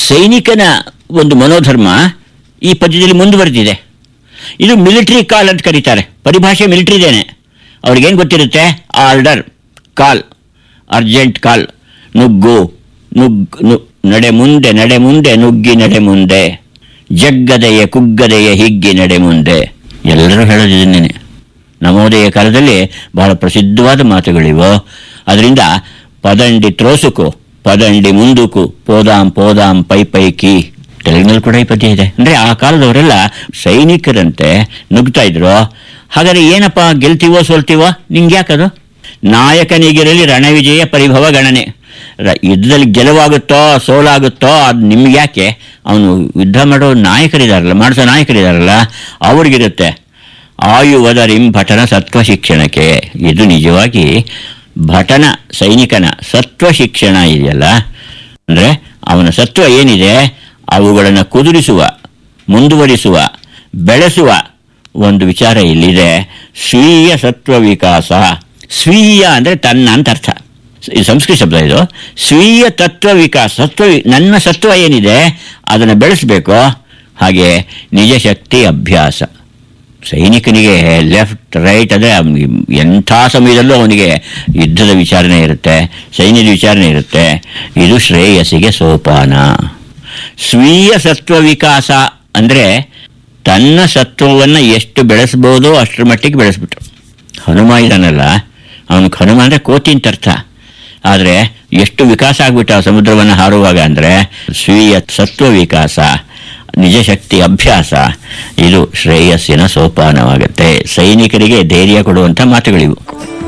ಸೈನಿಕನ ಒಂದು ಮನೋಧರ್ಮ ಈ ಪದ್ಯದಲ್ಲಿ ಮುಂದುವರೆದಿದೆ ಇದು ಮಿಲಿಟರಿ ಕಾಲ್ ಅಂತ ಕರೀತಾರೆ ಪರಿಭಾಷೆ ಮಿಲಿಟರಿದೇನೆ ಅವ್ರಿಗೇನು ಗೊತ್ತಿರುತ್ತೆ ಆರ್ಡರ್ ಕಾಲ್ ಅರ್ಜೆಂಟ್ ಕಾಲ್ ನುಗ್ಗು ನುಗ್ ನು ನಡೆ ಮುಂದೆ ನಡೆ ಮುಂದೆ ನುಗ್ಗಿ ನಡೆ ಮುಂದೆ ಜಗ್ಗದೆಯ ಕುಗ್ಗದೆಯ ಹಿಗ್ಗಿ ನಡೆ ಮುಂದೆ ಎಲ್ಲರೂ ಹೇಳೋದು ಇದನ್ನೇನೆ ನವೋದಯ ಕಾಲದಲ್ಲಿ ಬಹಳ ಪ್ರಸಿದ್ಧವಾದ ಮಾತುಗಳಿವು ಅದರಿಂದ ಪದಂಡಿ ತ್ರೋಸುಕು ಪದಂಡಿ ಮುಂದುಕು ಪೋದಾಂ ಪೋದಾಂ ಪೈ ಪೈಕಿ ತೆಲುಗಿನಲ್ಲಿ ಕೂಡ ಈ ಪದ್ಯ ಇದೆ ಅಂದ್ರೆ ಆ ಕಾಲದವರೆಲ್ಲ ಸೈನಿಕರಂತೆ ನುಗ್ತಾ ಇದ್ರು ಹಾಗಾದ್ರೆ ಏನಪ್ಪ ಗೆಲ್ತೀವೋ ಸೋಲ್ತೀವೋ ನಿಂಗೆ ಯಾಕದು ನಾಯಕನಿಗಿರಲಿ ರಣವಿಜಯ ಪರಿಭವ ಗಣನೆ ರ- ಯುದ್ಧದಲ್ಲಿ ಗೆಲುವಾಗುತ್ತೋ ಸೋಲಾಗುತ್ತೋ ಅದು ನಿಮ್ಗೆ ಯಾಕೆ ಅವನು ಯುದ್ಧ ಮಾಡೋ ನಾಯಕರಿದಾರಲ್ಲ ಮಾಡಿಸೋ ನಾಯಕರಿದಾರಲ್ಲ ಅವ್ರಿಗಿರುತ್ತೆ ಆಯುವದರಿಂ ಭಟನ ಸತ್ವ ಶಿಕ್ಷಣಕ್ಕೆ ಇದು ನಿಜವಾಗಿ ಭಟನ ಸೈನಿಕನ ಸತ್ವ ಶಿಕ್ಷಣ ಇದೆಯಲ್ಲ ಅಂದರೆ ಅವನ ಸತ್ವ ಏನಿದೆ ಅವುಗಳನ್ನು ಕುದುರಿಸುವ ಮುಂದುವರಿಸುವ ಬೆಳೆಸುವ ಒಂದು ವಿಚಾರ ಇಲ್ಲಿದೆ ಸ್ವೀಯ ಸತ್ವ ವಿಕಾಸ ಸ್ವೀಯ ಅಂದರೆ ತನ್ನ ಅಂತ ಅರ್ಥ ಇದು ಸಂಸ್ಕೃತ ಶಬ್ದ ಇದು ಸ್ವೀಯ ತತ್ವ ವಿಕಾಸ ಸತ್ವ ವಿ- ನನ್ನ ಸತ್ವ ಏನಿದೆ ಅದನ್ನು ಬೆಳೆಸಬೇಕು ಹಾಗೆ ನಿಜ ಶಕ್ತಿ ಅಭ್ಯಾಸ ಸೈನಿಕನಿಗೆ ಲೆಫ್ಟ್ ರೈಟ್ ಅಂದರೆ ಅವ್ನಿಗೆ ಎಂಥ ಸಮಯದಲ್ಲೂ ಅವನಿಗೆ ಯುದ್ಧದ ವಿಚಾರಣೆ ಇರುತ್ತೆ ಸೈನ್ಯದ ವಿಚಾರಣೆ ಇರುತ್ತೆ ಇದು ಶ್ರೇಯಸ್ಸಿಗೆ ಸೋಪಾನ ಸ್ವೀಯ ಸತ್ವ ವಿಕಾಸ ಅಂದರೆ ತನ್ನ ಸತ್ವವನ್ನು ಎಷ್ಟು ಬೆಳೆಸ್ಬೋದೋ ಅಷ್ಟರ ಮಟ್ಟಿಗೆ ಬೆಳೆಸ್ಬಿಟ್ರು ಹನುಮ ಇದಾನಲ್ಲ ಅವನಿಗೆ ಹನುಮ ಅಂದರೆ ಕೋತಿ ಅಂತ ಅರ್ಥ ಆದರೆ ಎಷ್ಟು ವಿಕಾಸ ಆಗ್ಬಿಟ್ಟ ಆ ಸಮುದ್ರವನ್ನು ಹಾರುವಾಗ ಅಂದರೆ ಸ್ವೀಯ ಸತ್ವ ವಿಕಾಸ ನಿಜ ಶಕ್ತಿ ಅಭ್ಯಾಸ ಇದು ಶ್ರೇಯಸ್ಸಿನ ಸೋಪಾನವಾಗುತ್ತೆ ಸೈನಿಕರಿಗೆ ಧೈರ್ಯ ಕೊಡುವಂಥ ಮಾತುಗಳಿವು